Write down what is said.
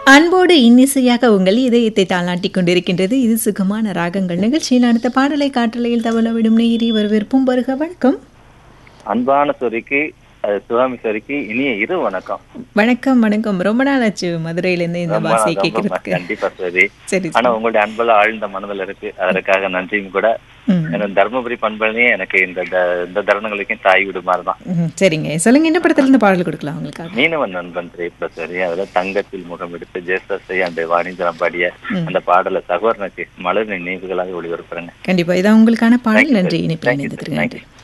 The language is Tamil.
அன்போடு இன்னிசையாக உங்கள் இதயத்தை தாளாட்டிக் கொண்டிருக்கின்றது இது சுகமான ராகங்கள் நிகழ்ச்சியில் அடுத்த பாடலை காற்றலையில் தவளவிடும் நேயரி வரவேற்பும் வருக வணக்கம் அன்பான சொரிக்கு அது சுவாமி சொரிக்கு இனிய இரு வணக்கம் வணக்கம் வணக்கம் ரொம்ப நாள் ஆச்சு மதுரையிலேருந்து இந்த ரொம்ப வாசியை ரொம்ப கேட்கறதுக்கு கண்டிப்பா சரி சரி ஆனா உங்களுடைய அன்புல ஆழ்ந்த மனதில் இருக்கு அதற்காக நன்றியும் கூட ம், எனக்கு தர்மபுரி பண்பலையே எனக்கு இந்த த- இந்த தருணங்களுக்கும் தாய் வீடு மாதிரிதான் ம், சரிங்க சொல்லுங்க என்ன படத்துல இருந்து பாடல் கொடுக்கலாம் உங்களுக்காக மீனவன் நண்பன் திரைப்பட சரி அதுல தங்கத்தில் முகம் எடுத்து ஜேசஸை அந்த வாணிஜரம் பாடிய ம். அந்த பாடல சகோதரனுக்கு மலர் நினைவுகளாக ஒளிபரப்புறேங்க கண்டிப்பா இதான் உங்களுக்கான பாடல் Thank you, நன்றி sir. இணைப்பில் Thank you, sir. இணைந்ததற்கு Thank நன்றி you.